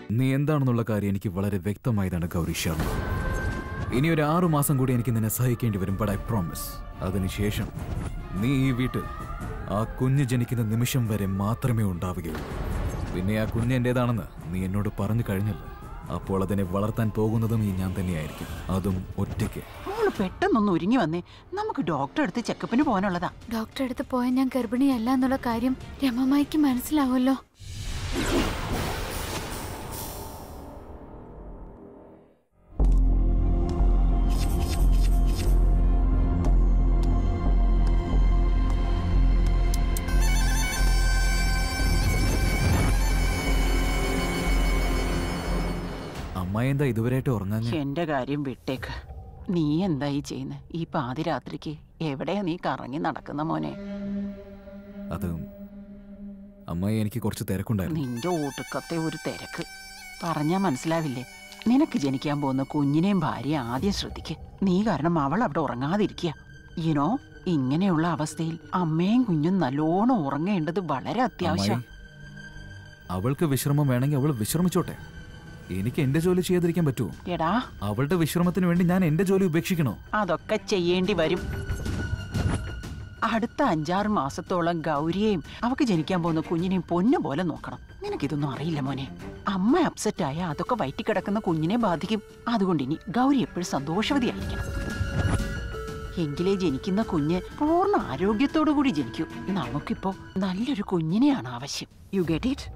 നീ എന്താണെന്നുള്ള കാര്യം എനിക്ക് വളരെ വ്യക്തമായതാണ് ഗൗരി ശർമ്മ ഇനി ഒരു ആറു മാസം കൂടി എനിക്ക് നിന്നെ സഹിക്കേണ്ടി വരും ബട്ട് ഐ പ്രോമിസ് അതിനുശേഷം നീ ഈ വീട്ടിൽ ആ കുഞ്ഞ് ജനിക്കുന്ന നിമിഷം വരെ മാത്രമേ ഉണ്ടാവുകയുള്ളൂ പിന്നെ ആ കുഞ്ഞ് എന്റേതാണെന്ന് നീ എന്നോട് പറഞ്ഞു കഴിഞ്ഞല്ലോ അപ്പോൾ അതിനെ വളർത്താൻ പോകുന്നതും ഈ ഞാൻ തന്നെയായിരിക്കും അതും ഒറ്റയ്ക്ക് മോള് പെട്ടെന്നൊന്ന് ഒരുങ്ങി വന്നേ നമുക്ക് ഡോക്ടറെ അടുത്ത് ചെക്കപ്പിന് പോകാനുള്ളതാ ഡോക്ടറെ അടുത്ത് പോയാൽ ഞാൻ ഗർഭിണിയല്ല എന്നുള്ള കാര്യം രമമായിക്ക് മനസ്സിലാവുമല്ലോ അമ്മായി എന്താ ഇതുവരെയായിട്ട് ഉറങ്ങാൻ എന്റെ കാര്യം വിട്ടേക്ക് നീ എന്തായി ചെയ്യുന്നത് ഈ പാതിരാത്രിക്ക് എവിടെയാ നീ കറങ്ങി നടക്കുന്ന മോനെ അത് അമ്മായി എനിക്ക് കുറച്ച് തിരക്കുണ്ടായിരുന്നു നിന്റെ ഒടുക്കത്തെ ഒരു തിരക്ക് പറഞ്ഞാ മനസ്സിലാവില്ലേ നിനക്ക് ജനിക്കാൻ പോകുന്ന കുഞ്ഞിനെയും ഭാര്യ ആദ്യം ശ്രദ്ധിക്ക് നീ കാരണം അവൾ അവിടെ ഉറങ്ങാതിരിക്കുക യുനോ ഇങ്ങനെയുള്ള അവസ്ഥയിൽ അമ്മയും കുഞ്ഞും നല്ലോണം ഉറങ്ങേണ്ടത് വളരെ അത്യാവശ്യം അമ്മായി, അവൾക്ക് വിശ്രമം വേണമെങ്കിൽ അവൾ വിശ്രമിച്ചോട്ടെ എനിക്ക് എന്റെ ജോലി ചെയ്യാതിരിക്കാൻ പറ്റുമോ എടാ അവളുടെ വിശ്രമത്തിന് വേണ്ടി ഞാൻ എന്റെ ജോലി ഉപേക്ഷിക്കണോ അതൊക്കെ ചെയ്യേണ്ടി വരും അടുത്ത അഞ്ചാറ് മാസത്തോളം ഗൗരിയെയും അവക്ക് ജനിക്കാൻ പോകുന്ന കുഞ്ഞിനെയും പൊന്നു പോലെ നോക്കണം നിനക്കിതൊന്നും അറിയില്ല മോനെ അമ്മ അപ്സെറ്റ് ആയ അതൊക്കെ വയറ്റി കിടക്കുന്ന കുഞ്ഞിനെ ബാധിക്കും അതുകൊണ്ട് ഇനി ഗൗരി എപ്പോഴും സന്തോഷവതിയായിരിക്കണം എങ്കിലേ ജനിക്കുന്ന കുഞ്ഞ് പൂർണ്ണ ആരോഗ്യത്തോടു കൂടി ജനിക്കൂ നമുക്കിപ്പോ നല്ലൊരു കുഞ്ഞിനെയാണ് ആവശ്യം യു ഗെറ്റ് ഇറ്റ്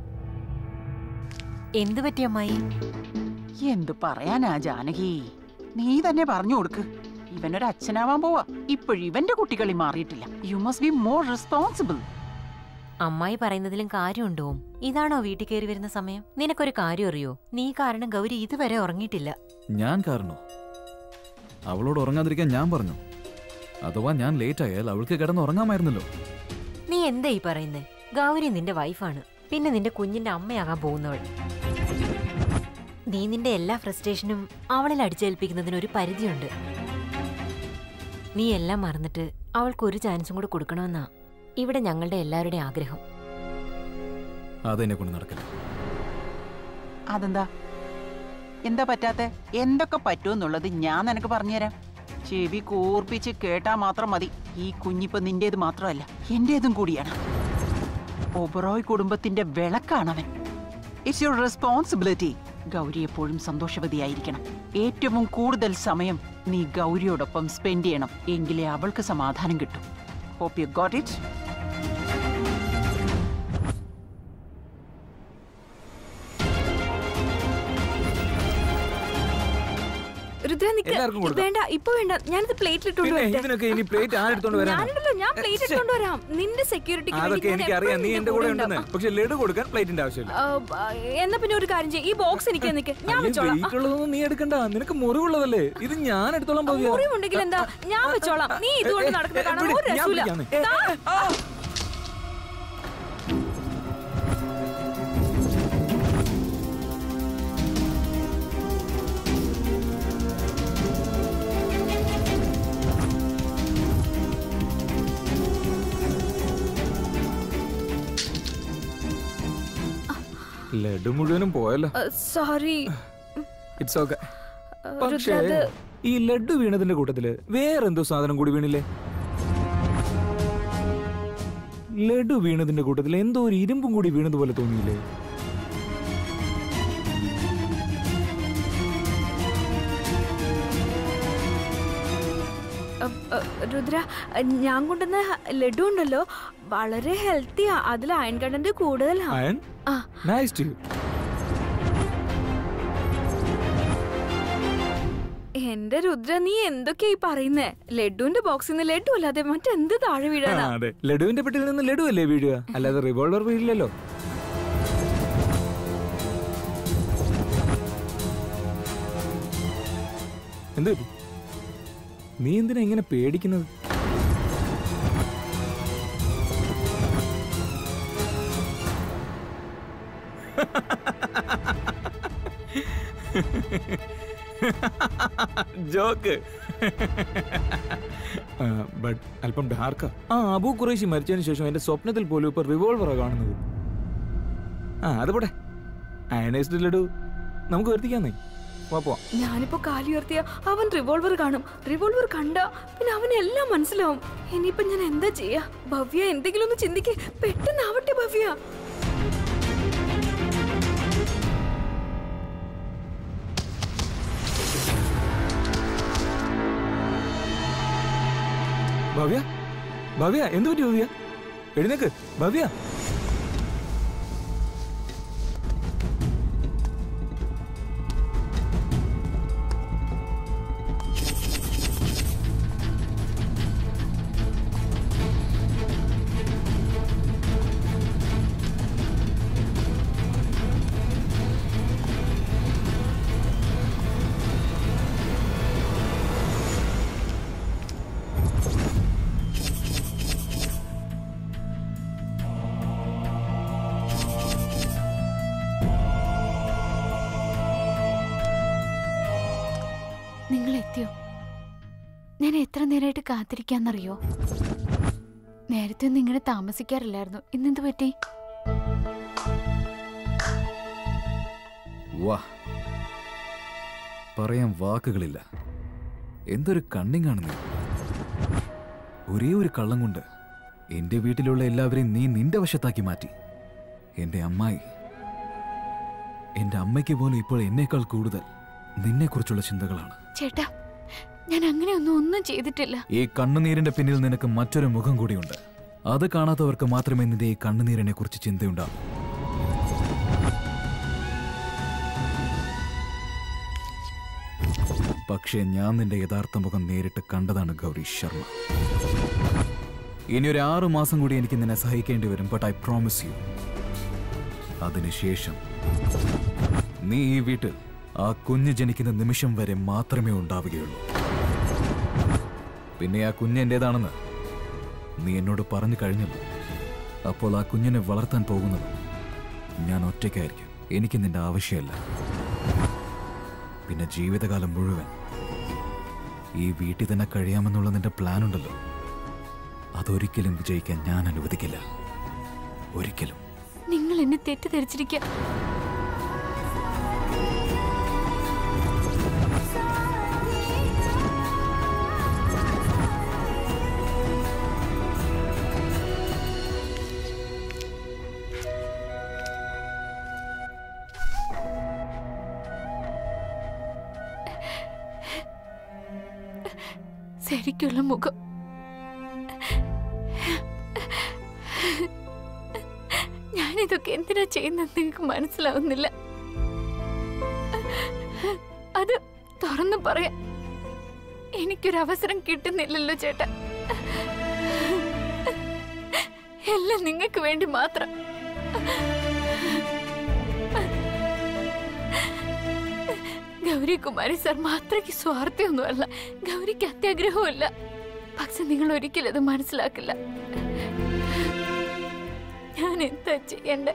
എന്തു പറ്റി അമ്മായി എന്തു പറയാനാ ജാനകി നീ തന്നെ പറഞ്ഞു കൊടുക്ക് ഇവനൊരു അച്ഛനാവാൻ പോവാ ഇപ്പോഴും ഇവന്റെ കുട്ടികളി മാറിയിട്ടില്ല you must be more responsible അമ്മായി പറയുന്നതിലും കാര്യമുണ്ടോ ഇതാണോ വീട്ടിൽ കയറി വരുന്ന സമയം നിനക്കൊരു കാര്യം അറിയോ നീ കാരണം ഗൗരി ഇതുവരെ ഉറങ്ങിയിട്ടില്ല ഞാൻ കാരണോ അവളോട് ഉറങ്ങാതിരിക്കാൻ ഞാൻ പറഞ്ഞു അഥവാ ഞാൻ ലേറ്റ് ആയാൽ അവൾക്ക് കിടന്ന് ഉറങ്ങാമായിരുന്നല്ലോ നീ എന്താ ഈ പറയുന്നേ ഗൗരി നിന്റെ വൈഫാണ് പിന്നെ നിന്റെ കുഞ്ഞിന്റെ അമ്മയാകാൻ പോകുന്നവൾ നീ നിന്റെ എല്ലാ ഫ്രസ്ട്രേഷനും അവളിൽ അടിച്ചേൽപ്പിക്കുന്നതിന് ഒരു പരിധിയുണ്ട് നീ എല്ലാം മറന്നിട്ട് അവൾക്ക് ഒരു ചാൻസും കൂടെ കൊടുക്കണമെന്നാ ഇവിടെ ഞങ്ങളുടെ എല്ലാവരുടെയും ആഗ്രഹം അതെന്നെ കൊണ്ട് നടക്കില്ല അതെന്താ എന്താ പറ്റാത്തെ എന്തൊക്കെ പറ്റുമെന്നുള്ളത് ഞാൻ നിനക്ക് പറഞ്ഞുതരാം ചെവി കൂർപ്പിച്ച് കേട്ടാ മാത്രം മതി ഈ കുഞ്ഞിപ്പോ നിന്റേത് മാത്രമല്ല എന്റേതും കൂടിയാണ് ഒബറോയ് കുടുംബത്തിന്റെ വിളക്കാണവൻ ഇറ്റ്സ് യുവർ റെസ്പോൺസിബിലിറ്റി ഗൗരി എപ്പോഴും സന്തോഷവതിയായിരിക്കണം ഏറ്റവും കൂടുതൽ സമയം നീ ഗൗരിയോടൊപ്പം സ്പെൻഡ് ചെയ്യണം എങ്കിലേ അവൾക്ക് സമാധാനം കിട്ടും ഹോപ്പ് യു ഗോട്ട് ഇറ്റ് രുദ്ര നിക്ക് എല്ലാവർക്കും കൊടുക്കാം. വേണ്ട ഇപ്പൊ വേണ്ട ഞാനിത് പ്ലേറ്റിൽ ഇട്ടോണ്ട് പിന്നെ വരട്ടെ ഇതിനൊക്കെ ഇനി പ്ലേറ്റ് ആരെടുത്തോണ്ട് വരാനാ ഞാനുണ്ടല്ലോ ഞാൻ പ്ലേറ്റ് ഇട്ടോണ്ട് വരാം നിന്റെ സെക്യൂരിറ്റിക്ക് അതൊക്കെ എനിക്ക് അറിയാം നീ എന്റെ കൂടെ ഉണ്ടെന്ന് പക്ഷെ ലഡു കൊടുക്കാൻ പ്ലേറ്റിന്റെ ആവശ്യമില്ല എന്നാ പിന്നെ ഒരു കാര്യം ചെയ്യ് ഈ ബോക്സ് എനിക്ക് നിക്ക് ഞാൻ വെച്ചോളാം വെയിറ്റ് ഉള്ളതൊന്നും നീ എടുക്കണ്ട നിനക്ക് മുറിവുള്ളതല്ലേ ഇത് ഞാൻ എടുത്തോളാം പോവുക മുറിവുണ്ടെങ്കിൽ എന്താ ഞാൻ വെച്ചോളാം നീ ഇതുകൊണ്ട് നടക്കുന്ന കാണാൻ ഒരു ഞാൻ രസമില്ല പിടിക്കാന്ന്. ഏ, ഏ, ആ. ലഡു മുഴുവനും പോയല്ലോ സോറി ഇറ്റ്സ് ഓക്കെ പക്ഷേ രുദ്ര അത് ഈ ലഡു വീണതിന്റെ കൂട്ടത്തില് വേറെന്തോ സാധനം കൂടി വീണില്ലേ ലഡു വീണതിന്റെ കൂട്ടത്തിൽ എന്തോ ഒരു ഇരുമ്പും കൂടി വീണതുപോലെ തോന്നിയില്ലേ അ, അ, രുദ്ര ഞാൻ കൊണ്ടുവന്ന ലഡു ഉണ്ടല്ലോ വളരെ ഹെൽത്തിയാ അതിൽ അയൺ കണ്ടന്റ് കൂടുതലാ അയൺ ആ നൈസ് ടു എന്റെ രുദ്ര നീ എന്തൊക്കെയാ ഈ പറയുന്നേ ലഡുവിന്റെ ബോക്സിൽ നിന്ന് ലഡു അല്ലാതെ മറ്റെന്ത് താഴെ വീഴാനാ അതെ ലഡുവിന്റെ പെട്ടിയിൽ നിന്ന് ലഡു അല്ലേ വീഴുക അല്ലാതെ റിവോൾവർ വീഴില്ലല്ലോ എന്ത് പറ്റി? നീ എന്തിനാ ഇങ്ങനെ പേടിക്കുന്നത് ജോക്ക് ബട്ട് അല്പം ഡാർക്കാ ആ അബു ഖുറൈശി മരിച്ചതിന് ശേഷം എന്റെ സ്വപ്നത്തിൽ പോലും ഇപ്പൊ റിവോൾവറാ കാണുന്നത് ആ അത് പോട്ടെ അയണൈസ്ഡ് ലഡു നമുക്ക് വരുത്തിക്കാന്നേ വാ പോവാം ഞാനിപ്പോ കാലി ഉയർത്തിയ അവൻ റിവോൾവർ കാണും റിവോൾവർ കണ്ട പിന്നെ അവന് എല്ലാം മനസ്സിലാവും ഇനിയിപ്പൊ ഞാൻ എന്താ ചെയ്യാ ഭവ്യ എന്തെങ്കിലും ഒന്ന് ചിന്തിക്ക് പെട്ടെന്നാവട്ടെ ഭവ്യ ഭവ്യ ഭവ്യ എന്ത് പറ്റി ഭവ്യ എഴുന്നേക്ക് ഭവ്യ നിങ്ങൾ എത്തിയോ ഞാൻ എത്ര നേരമായിട്ട് കാത്തിരിക്കാന്നറിയോ നേരത്തെ ഒന്നും ഇങ്ങനെ താമസിക്കാറില്ലായിരുന്നു ഇന്നെന്ത് പറ്റി വാ പറയാൻ വാക്കുകളില്ല എന്തൊരു കണ്ണിങ്ങാണ് നീ ഒരേ ഒരു കള്ളം കൊണ്ട് എന്റെ വീട്ടിലുള്ള എല്ലാവരെയും നീ നിന്റെ വശത്താക്കി മാറ്റി എന്റെ അമ്മായി എന്റെ അമ്മയ്ക്ക് പോലും ഇപ്പോൾ എന്നേക്കാൾ കൂടുതൽ നിന്നെക്കുറിച്ചുള്ള ചിന്തകളാണ് ചേട്ടാ ഞാൻ അങ്ങനെയൊന്നും ഒന്നും ചെയ്തിട്ടില്ല ഈ കണ്ണുനീരിന്റെ പിന്നിൽ നിനക്ക് മറ്റൊരു മുഖം കൂടിയുണ്ട് അത് കാണാത്തവർക്ക് മാത്രമേ നിന്റെ ഈ കണ്ണുനീരിനെ കുറിച്ച് ചിന്തയുണ്ടാവൂ പക്ഷേ ഞാൻ നിന്റെ യഥാർത്ഥ മുഖം നേരിട്ട് കണ്ടതാണ് ഗൗരി ശർമ്മ ഇനി ഒരു ആറു മാസം കൂടി എനിക്ക് നിന്നെ സഹിക്കേണ്ടി വരും ബട്ട് ഐ പ്രോമിസ് യു അതിനുശേഷം നീ ഈ വീട്ടിൽ ആ കുഞ്ഞ് ജനിക്കുന്ന നിമിഷം വരെ മാത്രമേ ഉണ്ടാവുകയുള്ളൂ പിന്നെ ആ കുഞ്ഞ് എന്റേതാണെന്ന് നീ എന്നോട് പറഞ്ഞു കഴിഞ്ഞല്ലോ അപ്പോൾ ആ കുഞ്ഞിനെ വളർത്താൻ പോകുന്നത് ഞാൻ ഒറ്റയ്ക്കായിരിക്കും എനിക്ക് നിന്റെ ആവശ്യമല്ല പിന്നെ ജീവിതകാലം മുഴുവൻ ഈ വീട്ടിൽ തന്നെ കഴിയാമെന്നുള്ള നിന്റെ പ്ലാൻ ഉണ്ടല്ലോ അതൊരിക്കലും വിജയിക്കാൻ ഞാൻ അനുവദിക്കില്ല ഒരിക്കലും നിങ്ങൾ എന്നെ തെറ്റിദ്ധരിച്ചിരിക്കുക ശരിക്കുള്ള മുഖം ഞാനിതൊക്കെ എന്തിനാ ചെയ്യുന്നത് നിങ്ങൾക്ക് മനസ്സിലാവുന്നില്ല അത് തുറന്നു പറയാൻ എനിക്കൊരു അവസരം കിട്ടുന്നില്ലല്ലോ ചേട്ടാ എല്ലാം നിങ്ങൾക്ക് വേണ്ടി മാത്രം ഗൗരികുമാരി സാർ മാത്രയ്ക്ക് സ്വാർത്ഥ്യമൊന്നുമല്ല ഗൗരിക്ക് അത്യാഗ്രഹവുമല്ല പക്ഷെ നിങ്ങൾ ഒരിക്കലും അത് മനസ്സിലാക്കില്ല ഞാൻ എന്താ ചെയ്യണ്ടേ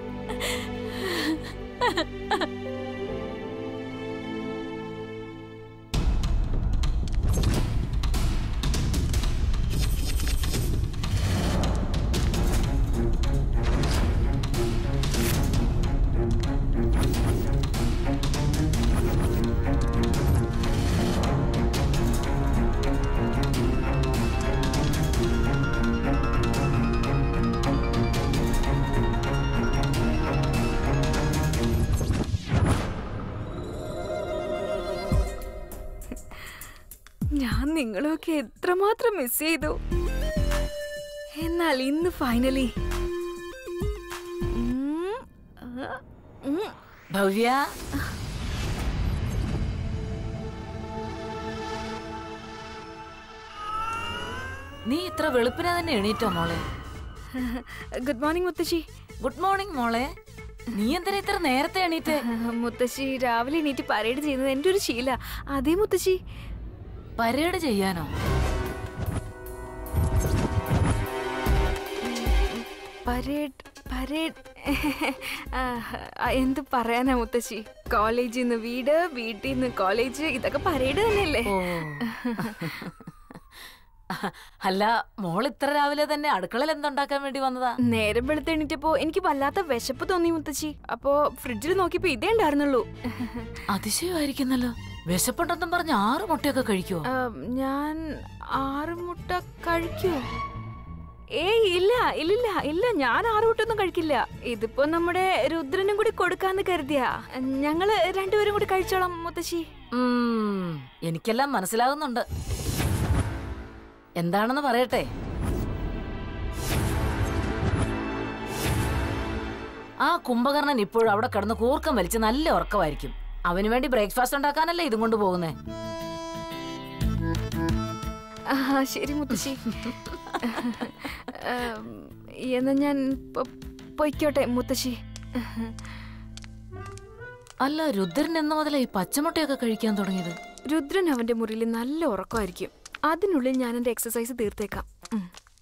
ഞാൻ നിങ്ങളെയൊക്കെ എത്രമാത്രം മിസ് ചെയ്തു എന്നാൽ ഇന്ന് ഫൈനലി ഭവ്യ നീ ഇത്ര വെളുപ്പിനെ തന്നെ എണീറ്റോ മോളെ ഗുഡ് മോർണിംഗ് മുത്തശ്ശി ഗുഡ് മോർണിംഗ് മോളെ നീ എന്തിനാ ഇത്ര നേരത്തെ എണീറ്റേ മുത്തശ്ശി രാവിലെ എണീറ്റ് പരേഡ് ചെയ്യുന്നത് എൻ്റെ ഒരു ശീല അതേ മുത്തശ്ശി പരേഡ് ചെയ്യാനോ പരേഡ് പരേഡ് ആ, എന്ത് പറയാനാ മുത്തശ്ശി കോളേജിൽ നിന്ന് വീട് വീട്ടിൽ നിന്ന് കോളേജ് ഇതൊക്കെ പരേഡ് തന്നെയല്ലേ ഓ അല്ല മോൾ ഇത്ര രാവിലെ തന്നെ അടുക്കളയിൽ എന്തുണ്ടാക്കാൻ വേണ്ടി വന്നതാ നേരം വെളുത്തെണീറ്റപ്പോ എനിക്ക് വല്ലാത്ത വിശപ്പ് തോന്നി മുത്തശ്ശി അപ്പോ ഫ്രിഡ്ജിൽ നോക്കിയപ്പോ ഇതേ ഉണ്ടായിരുന്നുള്ളൂ അതിശയമായിരിക്കുന്നല്ലോ വിശപ്പുണ്ടെന്നും പറഞ്ഞ് ആറ് മുട്ടയൊക്കെ കഴിക്കുവോ ആ, ഞാൻ ആറ് മുട്ട കഴിക്കുവോ ഏയ് ഇല്ല ഇല്ലില്ല ഇല്ല ഞാൻ ആറ് മുട്ടൊന്നും കഴിക്കില്ല ഇതിപ്പോ നമ്മുടെ രുദ്രനും കൂടി കൊടുക്കാന്ന് കരുതിയാ ഞങ്ങള് രണ്ടുപേരും കൂടി കഴിച്ചോളാം മുത്തശ്ശി ഉം, എനിക്കെല്ലാം മനസ്സിലാകുന്നുണ്ട് എന്താണെന്ന് പറയട്ടെ ആ കുംഭകർണൻ ഇപ്പോഴും അവിടെ കിടന്ന് കൂർക്കം വലിച്ച് നല്ല ഉറക്കമായിരിക്കും അവന് വേണ്ടി ബ്രേക്ക്ഫാസ്റ്റ് ഉണ്ടാക്കാനല്ലേ ഇതും കൊണ്ട് പോകുന്നേ ആ ശരി മുത്തശ്ശി ഉം, എന്നാ ഞാൻ പൊ- പൊയ്ക്കോട്ടെ മുത്തശ്ശി അല്ല രുദ്രൻ എന്ന് മുതലേ ഈ പച്ചമുട്ടയൊക്കെ കഴിക്കാൻ തുടങ്ങിയത് രുദ്രൻ അവന്റെ മുറിയിൽ നല്ല ഉറക്കമായിരിക്കും അതിനുള്ളിൽ ഞാൻ എന്റെ എക്സസൈസ് തീർത്തേക്കാം ഉം.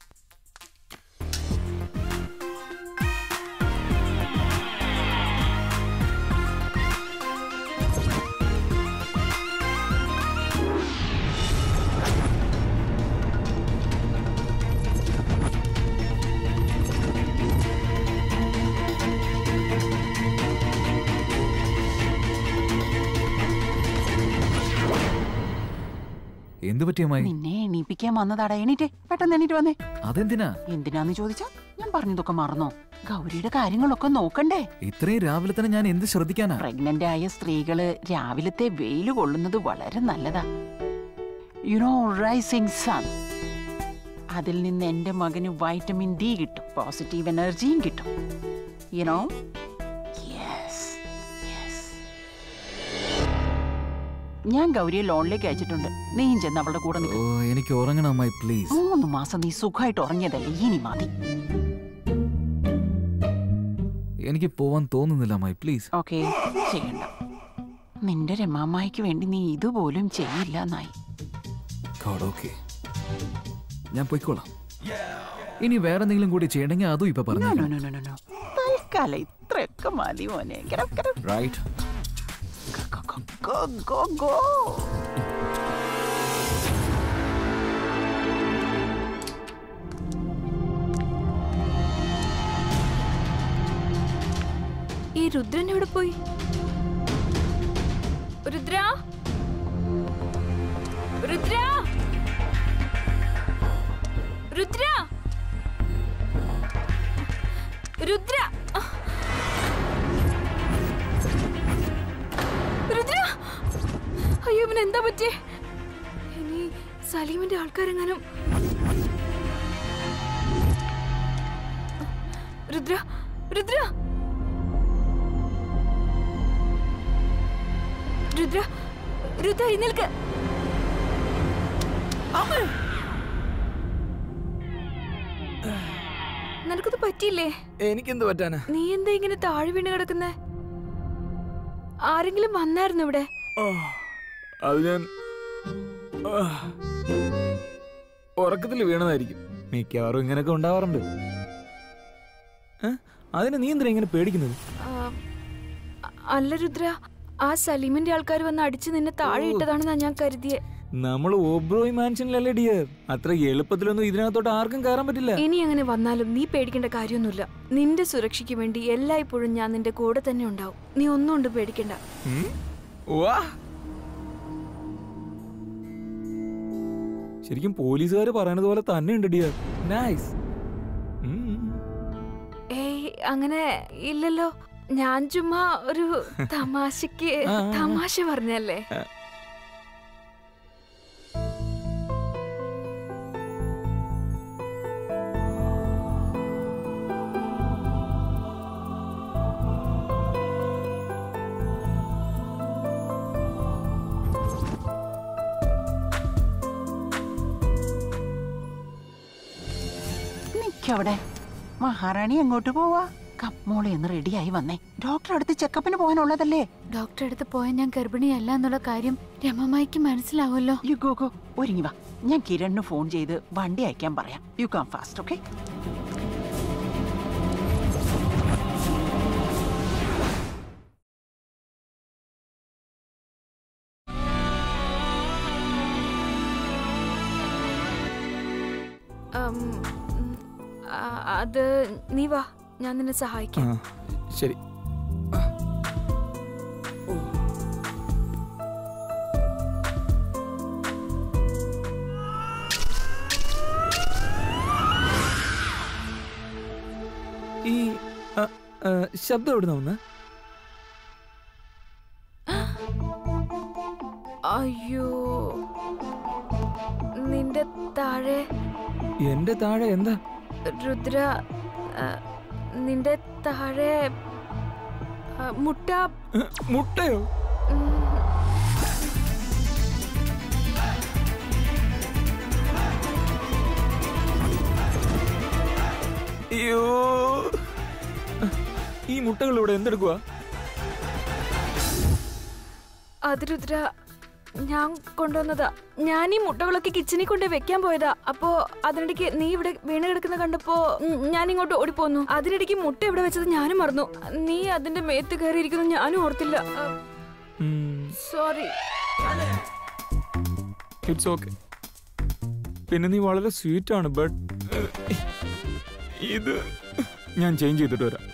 എന്തു പറ്റിയമായി നിന്നെ എണീപ്പിക്കാൻ വന്നതാടാ എണീറ്റേ പെട്ടെന്ന് എണീറ്റ് വന്നേ അതെന്തിനാ എന്തിനാന്ന് ചോദിച്ചാ ഞാൻ പറഞ്ഞതൊക്കെ മറന്നോ ഗൗരിയുടെ കാര്യങ്ങളൊക്കെ നോക്കണ്ടേ ഇത്രയും രാവിലെ തന്നെ ഞാൻ എന്ത് ശ്രദ്ധിക്കാനാ പ്രഗ്നന്റ് ആയ സ്ത്രീകള് രാവിലത്തെ വെയിൽ കൊള്ളുന്നത് വളരെ നല്ലതാ യുനോ റൈസിംഗ് സൺ അതിൽ നിന്ന് എന്റെ മകന് വൈറ്റമിൻ ഡി കിട്ടും പോസിറ്റീവ് എനർജിയും കിട്ടും യുനോ യെസ് യെസ് ഞാൻ ഗൗരിയെ ലോണിലേക്ക് അയച്ചിട്ടുണ്ട് നീയും ചെന്ന് അവളുടെ കൂടെ ഓ നിൽക്കും എനിക്ക് ഉറങ്ങണം അമ്മായി പ്ലീസ് മൂന്ന് മാസം നീ സുഖമായിട്ട് ഉറങ്ങിയതല്ലേ ഇനി മതി എനിക്ക് പോവാൻ തോന്നുന്നില്ല അമ്മായി പ്ലീസ് ഓക്കെ ചെയ്യണ്ട നിന്റെ രമാമായിക്ക് വേണ്ടി നീ ഇതുപോലും ചെയ്യില്ല എന്നായി ഗോഡ് ഓക്കെ ഞാൻ പൊയ്ക്കോളാം ഇനി വേറെ എന്തെങ്കിലും കൂടി ചെയ്യണമെങ്കിൽ അതും ഇപ്പൊ പറഞ്ഞു No, no, no, no, no. തൽക്കാലം ഇത്രയൊക്കെ മതി മോനെ Get up, get up. Right Go, go, go, go, go. ഈ രുദ്രൻ എവിടെ പോയി രുദ്ര രുദ്ര രുദ്ര രുദ്ര രുദ്ര അയ്യോ ഇവന് എന്താ പറ്റിയേ ഇനി സലീമിന്റെ ആൾക്കാരെങ്ങാനും രുദ്ര രുദ്ര രുദ്ര രുദ്ര എഴുന്നേൽക്ക് നിനക്കത് പറ്റിയില്ലേ എനിക്കെന്ത് പറ്റാനാ നീ എന്താ ഇങ്ങനെ താഴെ വീണ് കിടക്കുന്നേ ആരെങ്കിലും വന്നായിരുന്നു ഇവിടെ ഓ, അത് ഞാൻ ഉറക്കത്തിൽ വീണതായിരിക്കും മിക്കവാറും ഇങ്ങനെയൊക്കെ ഉണ്ടാവാറുണ്ട് ഏ? അതിന് നീ എന്തിനാ ഇങ്ങനെ പേടിക്കുന്നത് ആ, അല്ല രുദ്ര ആ സലീമിന്റെ ആൾക്കാർ വന്ന് അടിച്ച് നിന്നെ താഴെ ഇട്ടതാണെന്നാ ഞാൻ കരുതിയേ നമ്മൾ ഓബ്രോയ് മാൻഷനിലല്ലേ ഡിയർ അത്ര എളുപ്പത്തിലൊന്നും ഇതിനകത്തോട്ട് ആർക്കും കയറാൻ പറ്റില്ല ഇനി അങ്ങനെ വന്നാലും നീ പേടിക്കേണ്ട കാര്യമൊന്നുമില്ല നിന്റെ സുരക്ഷയ്ക്ക് വേണ്ടി എല്ലായ്പ്പോഴും ഞാൻ നിന്റെ കൂടെ തന്നെ ഉണ്ടാവും നീ ഒന്നും കൊണ്ട് പേടിക്കണ്ട ഉം? വാ ശരിക്കും പോലീസുകാർ പറയണത് പോലെ തന്നെ ഉണ്ട് ഡിയർ നൈസ് ഏയ് അങ്ങനെ ഇല്ലല്ലോ ഞാൻ ചുമ്മാ ഒരു തമാശക്ക് ആ, ആ, ആ. തമാശ പറഞ്ഞല്ലേ നിക്കവിടെ മഹാറാണി എങ്ങോട്ട് പോവാ കം, മോളെ ഒന്ന് റെഡിയായി വന്നേ ഡോക്ടർ അടുത്ത് ചെക്കപ്പിന് പോകാനുള്ളതല്ലേ ഡോക്ടറെ അടുത്ത് പോയാൽ ഞാൻ ഗർഭിണിയല്ല എന്നുള്ള കാര്യം രമമായിക്ക് മനസ്സിലാവുമല്ലോ യു ഗോ ഗോ ഒരുങ്ങി വാ ഞാൻ കിരണിന് ഫോൺ ചെയ്ത് വണ്ടി അയക്കാൻ പറയാം യു കം ഫാസ്റ്റ് ഓക്കെ ഉം, ഉം, ആ, അത് നീ വാ ഞാൻ നിന്നെ ആ സഹായിക്കാം ശരി ഈ ആ, ആ, ശബ്ദം എവിടുന്ന വന്ന് അയ്യോ നിന്റെ താഴെ എന്റെ താഴെ എന്താ രുദ്ര ആ, നിന്റെ താഴെ ആ, മുട്ട ഏ, മുട്ടയോ ഉം, അയ്യോ ഈ മുട്ടകൾ ഇവിടെ എന്തെടുക്കുക അത് രുദ്ര ഞാൻ കൊണ്ടുവന്നതാ ഞാൻ ഈ മുട്ടകളൊക്കെ കിച്ചണിൽ കൊണ്ട് വെക്കാൻ പോയതാ അപ്പോ അതിനിടയ്ക്ക് നീ ഇവിടെ വീണ് കിടക്കുന്ന കണ്ടപ്പോ ഉം, ഞാൻ ഇങ്ങോട്ട് ഓടിപ്പോന്നു അതിനിടയ്ക്ക് മുട്ട ഇവിടെ വെച്ചത് ഞാനും മറന്നു നീ അതിന്റെ മേത്ത് കയറിയിരിക്കുന്നു ഞാനും ഓർത്തില്ല സോറി ഇറ്റ്സ് ഓക്കെ പിന്നെ നീ വളരെ സ്വീറ്റ് ആണ് ബട്ട് ഇത് ഞാൻ ചേഞ്ച് ചെയ്തിട്ട് വരാം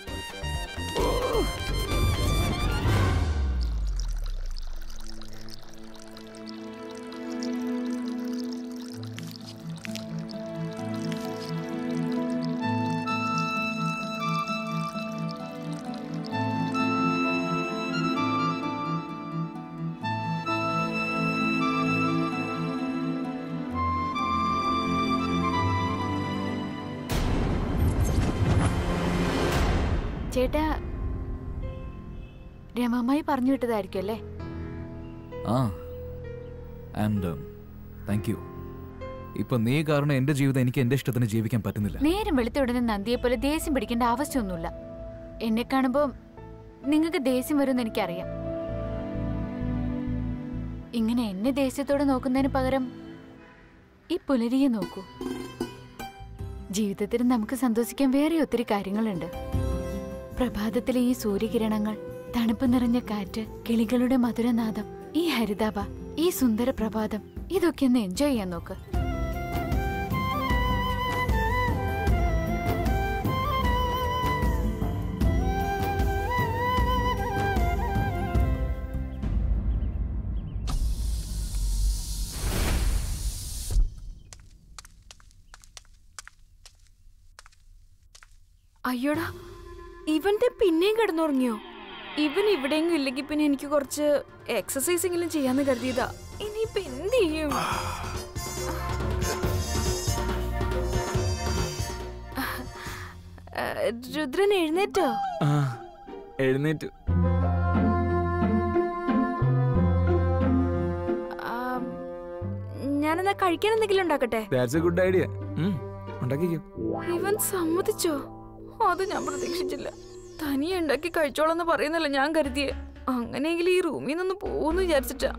ചേട്ടാ രമമായി പറഞ്ഞു വിട്ടതായിരിക്കും അല്ലേ ആ ആൻഡ് താങ്ക് യു ഇപ്പൊ നീ കാരണം എന്റെ ജീവിതം എനിക്ക് എന്റെ ഇഷ്ടത്തിന് ജീവിക്കാൻ പറ്റുന്നില്ല നേരം വെളുത്ത ഉടനെ നന്ദിയെ പോലെ ദേഷ്യം പിടിക്കേണ്ട ആവശ്യമൊന്നുമില്ല എന്നെ കാണുമ്പോ നിങ്ങൾക്ക് ദേഷ്യം വരുമെന്ന് എനിക്കറിയാം ഇങ്ങനെ എന്നെ ദേഷ്യത്തോടെ നോക്കുന്നതിന് പകരം ഈ പുലരിയെ നോക്കൂ ജീവിതത്തിൽ നമുക്ക് സന്തോഷിക്കാൻ വേറെ ഒത്തിരി കാര്യങ്ങളുണ്ട് പ്രഭാതത്തിലെ ഈ സൂര്യകിരണങ്ങൾ തണുപ്പ് നിറഞ്ഞ കാറ്റ് കിളികളുടെ മധുരനാദം ഈ ഹരിതാഭ ഈ സുന്ദര പ്രഭാതം ഇതൊക്കെ ഒന്ന് എൻജോയ് ചെയ്യാൻ നോക്ക് അയ്യോടാ ഇവന്റെ പിന്നെയും കിടന്നുറങ്ങിയോ ഇവൻ ഇവിടെയെങ്കിലും ഇല്ലെങ്കിൽ പിന്നെ എനിക്ക് കുറച്ച് എക്സസൈസ് എങ്കിലും ചെയ്യാന്ന് കരുതിയതാ ഇനിയിപ്പൊ എന്ത് ചെയ്യും ആ, രുദ്രൻ എഴുന്നേറ്റോ ആ എഴുന്നേറ്റ് ആ, ഞാനെന്നാ കഴിക്കാൻ എന്തെങ്കിലും ഉണ്ടാക്കട്ടെ ദാറ്റ്സ് എ ഗുഡ് ഐഡിയ ഉണ്ടാക്കിക്കോ ഇവൻ സമ്മതിച്ചോ അത് ഞാൻ പ്രതീക്ഷിച്ചില്ല തനിയെ ഉണ്ടാക്കി കഴിച്ചോളാന്ന് പറയുന്നല്ല ഞാൻ കരുതിയേ അങ്ങനെയെങ്കിൽ ഈ റൂമിൽ നിന്ന് പോകുന്നു വിചാരിച്ചിട്ടാ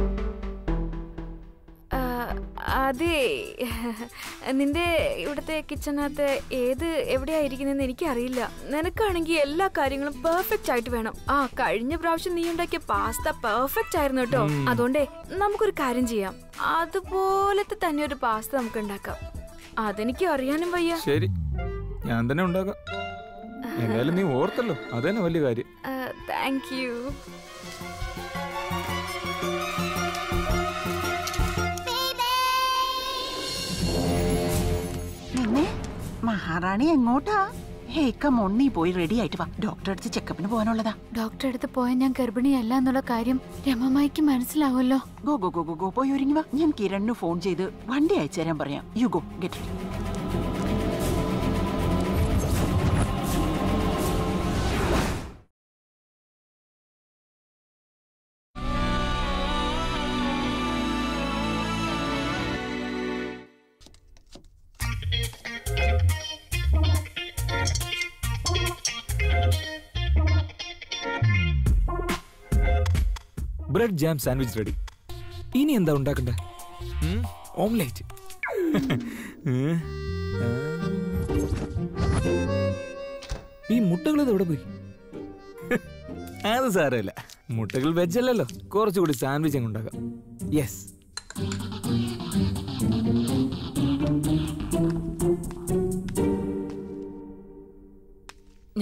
ആ, അതെ നിന്റെ ഇവിടുത്തെ കിച്ചണകത്ത് ഏത് എവിടെയായിരിക്കുന്നെന്ന് എനിക്കറിയില്ല നിനക്കാണെങ്കിൽ എല്ലാ കാര്യങ്ങളും പെർഫെക്റ്റ് ആയിട്ട് വേണം ആ കഴിഞ്ഞ പ്രാവശ്യം നീ ഉണ്ടാക്കിയ പാസ്ത പെർഫെക്റ്റ് ആയിരുന്നു കേട്ടോ അതുകൊണ്ടേ നമുക്കൊരു കാര്യം ചെയ്യാം അതുപോലത്തെ തന്നെ ഒരു പാസ്ത നമുക്ക് ഉണ്ടാക്കാം അതെനിക്ക് അറിയാനും വയ്യ ശരി ഞാൻ തന്നെ ഉണ്ടാക്കാം എന്തായാലും നീ ഓർത്തല്ലോ അത് തന്നെ വലിയ കാര്യം താങ്ക് യു നിന്നെ മഹാറാണി എങ്ങോട്ടാ ഹേയ് കമോൺ നീ പോയി റെഡി ആയിട്ട് വാ ഡോക്ടറെ അടുത്ത് ചെക്കപ്പിന് പോകാനുള്ളതാ ഡോക്ടറെ അടുത്ത് പോയാൽ ഞാൻ ഗർഭിണിയല്ല എന്നുള്ള കാര്യം രമമായിക്ക് മനസ്സിലാവുമല്ലോ go go go go go പോയി ഒരുങ്ങി വാ ഞാൻ കിരണിന് ഫോൺ ചെയ്ത് വണ്ടി അയച്ചു തരാൻ പറയാം you go get bread jam sandwich ready ഇനി എന്താ ഉണ്ടാക്കണ്ടേ ഓംലേറ്റ് ഈ മുട്ടകൾ ഇത് എവിടെ പോയി അത് സാരമില്ല മുട്ടകൾ വെജ് അല്ലല്ലോ കുറച്ചുകൂടി സാൻഡ്വിച്ച് അങ്ങ് ഉണ്ടാക്കാം യെസ്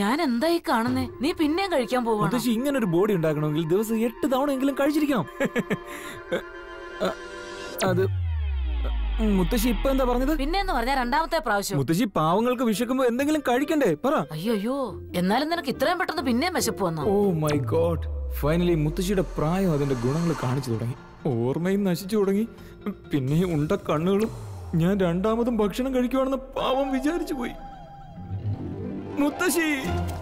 ഞാൻ എന്തായി കാണുന്നേ നീ പിന്നെയും കഴിക്കാൻ പോവാണ് മുത്തശ്ശി ഇങ്ങനെ ഒരു ബോഡി ഉണ്ടാക്കണമെങ്കിൽ ദിവസം എട്ട് തവണ എങ്കിലും കഴിച്ചിരിക്കണം അ- അത് ഉം, മുത്തശ്ശി ഇപ്പൊ എന്താ പറഞ്ഞത് പിന്നെന്ന് പറഞ്ഞ രണ്ടാമത്തെ പ്രാവശ്യം മുത്തശ്ശി പാവങ്ങൾക്ക് വിശക്കുമ്പോ എന്തെങ്കിലും കഴിക്കണ്ടേ പറ അയ്യോ എന്നാലും നിനക്ക് ഇത്രയും പെട്ടെന്ന് പിന്നെയും വിശപ്പ് വന്നോ ഓ മൈ ഗോഡ് ഫൈനലി മുത്തശ്ശിയുടെ പ്രായം അതിന്റെ ഗുണങ്ങൾ കാണിച്ചു തുടങ്ങി ഓർമ്മയും നശിച്ചു തുടങ്ങി പിന്നെ ഈ ഉണ്ട കണ്ണുകളും ഞാൻ രണ്ടാമതും ഭക്ഷണം കഴിക്കുവാണെന്ന് പാവം വിചാരിച്ചു പോയി മുത്തശ്ശി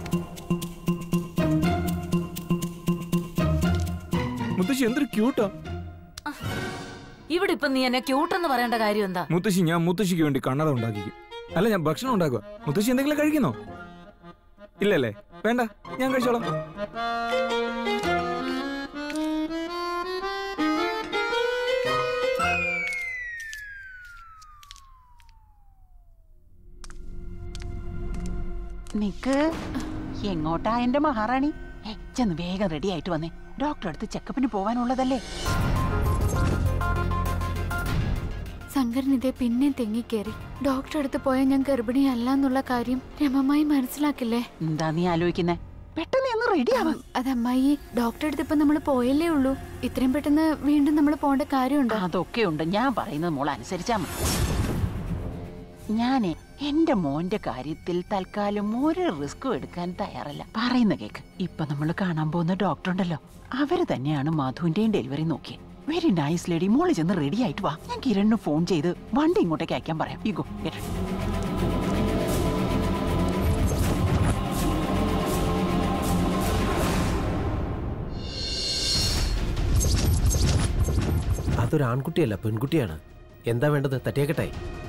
മുത്തശ്ശി എന്തൊരു ക്യൂട്ടാ ഇവിടെ ഇപ്പൊ നീ എന്നെ ക്യൂട്ടെന്ന് പറയേണ്ട കാര്യം എന്താ മുത്തശ്ശി ഞാൻ മുത്തശ്ശിക്ക് വേണ്ടി കണ്ണട ഉണ്ടാക്കിക്കും അല്ല ഞാൻ ഭക്ഷണം ഉണ്ടാക്കുക മുത്തശ്ശി എന്തെങ്കിലും കഴിക്കുന്നോ ഇല്ലല്ലേ വേണ്ട ഞാൻ കഴിച്ചോളാം നിക്ക് എങ്ങോട്ടാ എന്റെ മഹാറാണി ഏ, ചെന്ന് വേഗം റെഡി ആയിട്ട് വന്നേ ഡോക്ടറെ അടുത്ത് ചെക്കപ്പിന് പോവാനുള്ളതല്ലേ ശങ്കരൻ ഇതേ പിന്നെ തെങ്ങിക്കേറി ഡോക്ടറെ അടുത്ത് പോയാൽ ഞാൻ ഗർഭിണിയല്ല എന്നുള്ള കാര്യം രമമായി മനസ്സിലാക്കില്ലേ എന്താ നീ ആലോചിക്കുന്നേ പെട്ടെന്ന് ഒന്ന് റെഡി ആവാ അത് അമ്മായി ഡോക്ടറെ അടുത്ത് ഇപ്പൊ നമ്മൾ പോയല്ലേ ഉള്ളൂ ഇത്രയും പെട്ടെന്ന് വീണ്ടും നമ്മൾ പോകേണ്ട കാര്യമുണ്ടോ അതൊക്കെ ഉണ്ട് ഞാൻ പറയുന്നത് മോൾ അനുസരിച്ചാ മതി ഞാനേ എന്റെ മോന്റെ കാര്യത്തിൽ തൽക്കാലം ഒരു റിസ്കും എടുക്കാൻ തയ്യാറല്ല പറയുന്ന കേക്ക് ഇപ്പൊ നമ്മൾ കാണാൻ പോകുന്ന ഡോക്ടർ ഉണ്ടല്ലോ അവര് തന്നെയാണ് മധുവിന്റെയും ഡെലിവറി നോക്കിയത് വെരി നൈസ് ലേഡി മോള് ചെന്ന് റെഡി ആയിട്ട് വാ ഞാൻ കിരണിന് ഫോൺ ചെയ്ത് വണ്ടി ഇങ്ങോട്ടേക്ക് അയക്കാൻ പറയാം ഇഗോ കിരൺ അതൊരു ആൺകുട്ടിയല്ല പെൺകുട്ടിയാണ് എന്താ വേണ്ടത് തട്ടിയേക്കട്ടെ